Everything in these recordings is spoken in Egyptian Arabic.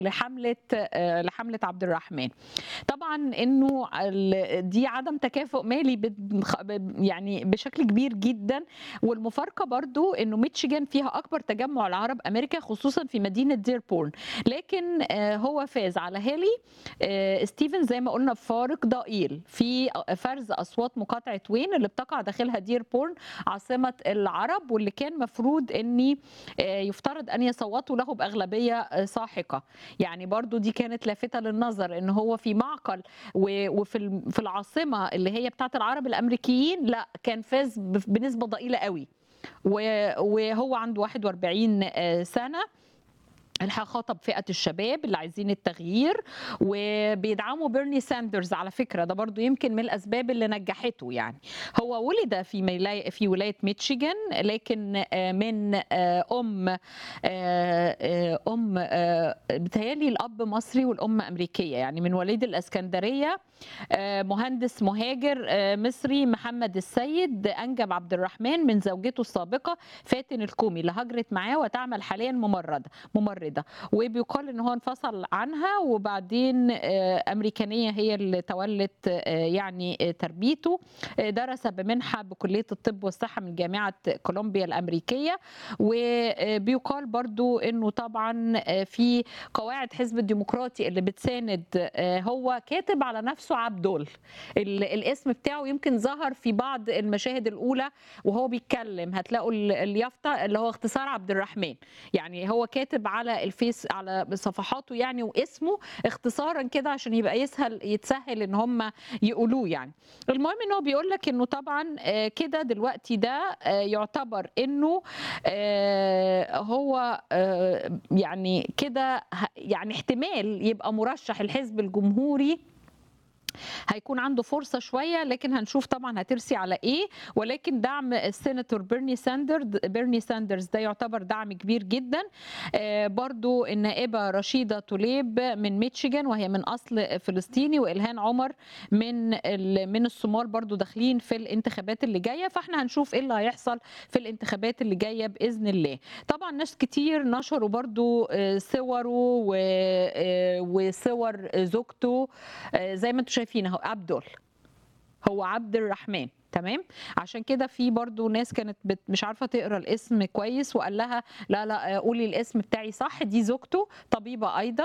لحمله آه، لحمله عبد الرحمن طبعا انه ال- دي عدم تكافؤ مالي بت- ب- يعني بشكل كبير جدا والمفارقه برضو انه ميتشيجان فيها اكبر تجمع العرب امريكا خصوصا في مدينه ديربورن لكن آه، هو فاز على هيلي آه، ستيفن زي ما قلنا بفارق ضئيل في فرز اصوات مقاطعه وين اللي بتقع داخلها ديربورن عاصمه العرب واللي كان مفروض اني آه، يفترض ان يصوتوا له باغلبيه آه، ساحقه يعني برضو دي كانت لافتة للنظر ان هو في معقل و- وفي الم- في العاصمة اللي هي بتاعت العرب الامريكيين لا كان فاز ب- بنسبة ضئيلة قوي و- وهو عنده 41 آه، سنة الحقيقة خاطب فئة الشباب اللي عايزين التغيير وبيدعموا بيرني ساندرز على فكرة ده برضو يمكن من الأسباب اللي نجحته يعني هو ولد في ميلا- في ولاية ميتشيغان لكن آه، من آه، أم آه، آه، أم آه، بتهيألي الأب مصري والأم أمريكية يعني من وليد الإسكندرية آه، مهندس مهاجر آه، مصري محمد السيد أنجب عبد الرحمن من زوجته السابقة فاتن الكومي اللي هاجرت معاه وتعمل حاليا ممرضة ممرضة وبيقال ان هو انفصل عنها وبعدين آه، امريكانيه هي اللي تولت آه، يعني آه، تربيته آه، درس بمنحه بكليه الطب والصحه من جامعه كولومبيا الامريكيه وبيقال برضو انه طبعا آه، في قواعد حزب الديمقراطي اللي بتساند آه، هو كاتب على نفسه عبدول ال- الاسم بتاعه يمكن ظهر في بعض المشاهد الاولى وهو بيتكلم هتلاقوا ال- اليافطه اللي هو اختصار عبد الرحمن يعني هو كاتب على الفيس على صفحاته يعني واسمه اختصارا كده عشان يبقى يسهل يتسهل ان هم يقولوه يعني المهم ان هو بيقول لك انه طبعا آه، كده دلوقتي ده آه، يعتبر انه آه، هو آه، يعني كده ه- يعني احتمال يبقى مرشح الحزب الجمهوري هيكون عنده فرصه شويه لكن هنشوف طبعا هترسي على ايه ولكن دعم السيناتور بيرني ساندرز بيرني ساندرز ده يعتبر دعم كبير جدا آه، برضو النائبه رشيده طليب من ميتشيغان وهي من اصل فلسطيني والهان عمر من ال- من الصومال برضو داخلين في الانتخابات اللي جايه فاحنا هنشوف ايه اللي هيحصل في الانتخابات اللي جايه باذن الله طبعا ناس كتير نشروا برضو آه، صوره و- آه، وصور زوجته آه، زي ما انتم شايفين اهو عبدول هو عبد الرحمن تمام عشان كده في برضو ناس كانت بت مش عارفه تقرا الاسم كويس وقال لها لا لا آه، قولي الاسم بتاعي صح دي زوجته طبيبه ايضا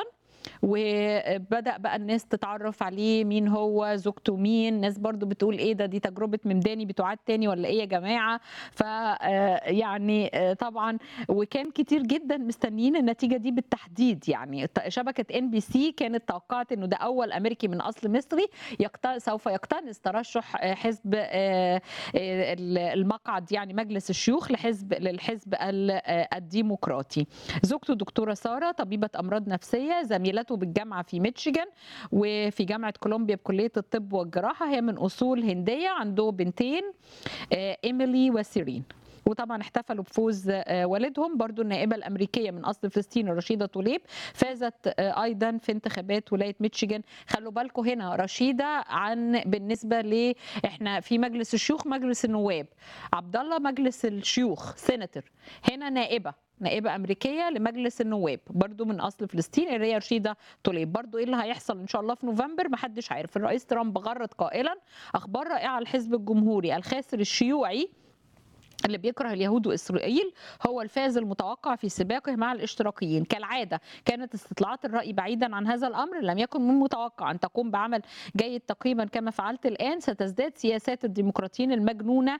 وبدا بقى الناس تتعرف عليه مين هو زوجته مين ناس برضو بتقول ايه ده دي تجربه ممداني بتعاد تاني ولا ايه يا جماعه ف آه، يعني آه، طبعا وكان كتير جدا مستنيين النتيجه دي بالتحديد يعني ت- شبكه ان بي سي كانت توقعت انه ده اول امريكي من اصل مصري يقت... سوف يقتنص ترشح آه، حزب آه، آه، ال- المقعد يعني مجلس الشيوخ لحزب للحزب ال- آه، الديمقراطي زوجته دكتوره ساره طبيبه امراض نفسيه زميلته بالجامعه في ميتشيغان وفي جامعه كولومبيا بكليه الطب والجراحه هي من اصول هنديه عنده بنتين آه، ايميلي وسيرين وطبعا احتفلوا بفوز آه، والدهم برضو النائبة الأمريكية من أصل فلسطين رشيدة طليب فازت آه، أيضا في انتخابات ولاية ميتشيغان خلوا بالكم هنا رشيدة عن بالنسبة ل احنا في مجلس الشيوخ مجلس النواب عبد الله مجلس الشيوخ سيناتور هنا نائبة نائبة أمريكية لمجلس النواب برضو من أصل فلسطين اللي هي رشيدة طليب برضو إيه اللي هيحصل إن شاء الله في نوفمبر محدش عارف الرئيس ترامب غرد قائلا أخبار رائعة الحزب الجمهوري الخاسر الشيوعي اللي بيكره اليهود واسرائيل هو الفائز المتوقع في سباقه مع الاشتراكيين كالعاده كانت استطلاعات الراي بعيدا عن هذا الامر لم يكن من المتوقع ان تقوم بعمل جيد تقريبا كما فعلت الان ستزداد سياسات الديمقراطيين المجنونه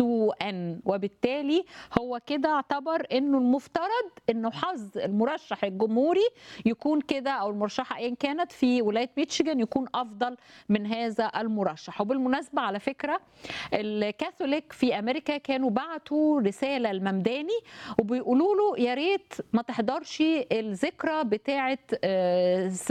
سوءا وبالتالي هو كده اعتبر انه المفترض انه حظ المرشح الجمهوري يكون كده او المرشحه ايا كانت في ولايه ميتشيغان يكون افضل من هذا المرشح وبالمناسبه على فكره الكاثوليك في امريكا كانوا بعتوا رساله لممداني وبيقولوا له يا ريت ما تحضرش الذكرى بتاعه آه، س-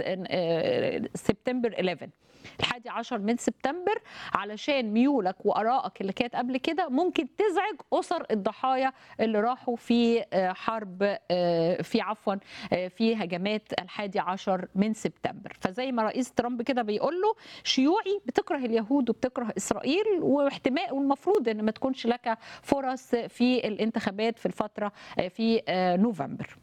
آه، سبتمبر 11 الحادي عشر من سبتمبر علشان ميولك وارائك اللي كانت قبل كده ممكن تزعج اسر الضحايا اللي راحوا في آه، حرب آه، في عفوا آه، في هجمات الحادي عشر من سبتمبر فزي ما رئيس ترامب كده بيقول له شيوعي بتكره اليهود وبتكره اسرائيل واحتمال والمفروض ان ما تكونش لك فرص في الانتخابات في الفتره آه، في آه، نوفمبر